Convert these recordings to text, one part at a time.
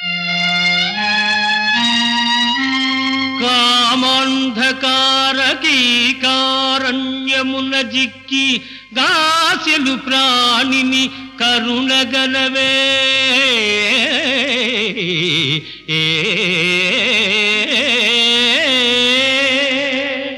కామాంధకారకీకారణ్యమున జిక్కి గాసెలు ప్రాణిని కరుణగలవే ఏ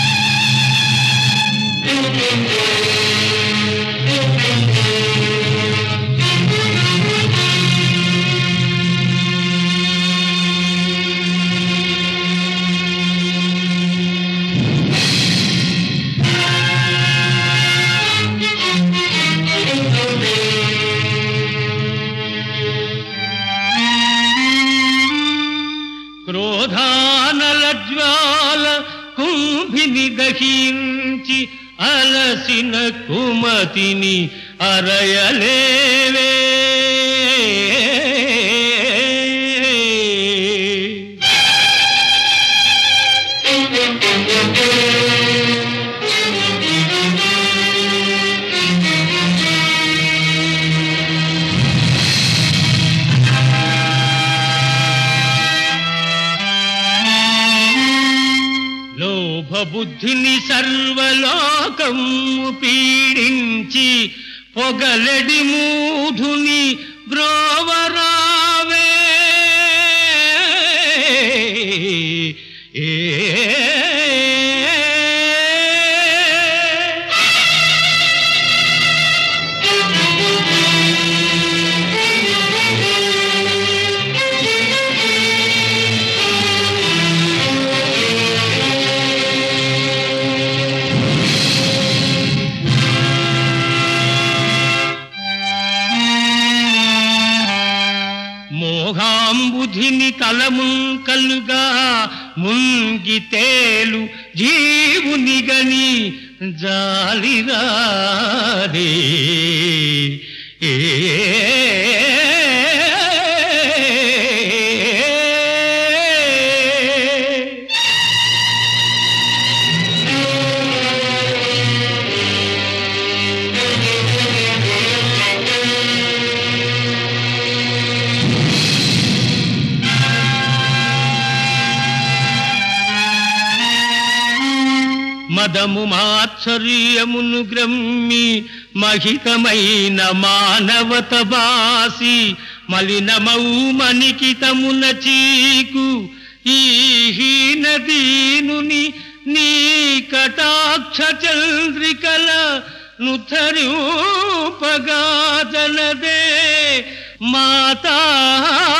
క్రోధానల జ్వాల కుంభిని దహించి అలసిన కుమతిని అరయలేవే లోభబుద్ధిని సర్వలోకము పీడించి పొగలడి మూఢుని బ్రోవరావే ఏ మోహాంబుధిని తలముంకలుగా ముంగి తేలు జీవుని గని జాలిరాదే ఏ మదము మాత్సర్యమును గ్రమ్మి మహితమైన మానవత బాసి మలినమౌ మణికితమున చీకు ఈ హీన దీనుని నీ కటాక్ష చంద్రికల నుథరూపగాదనదే మాతా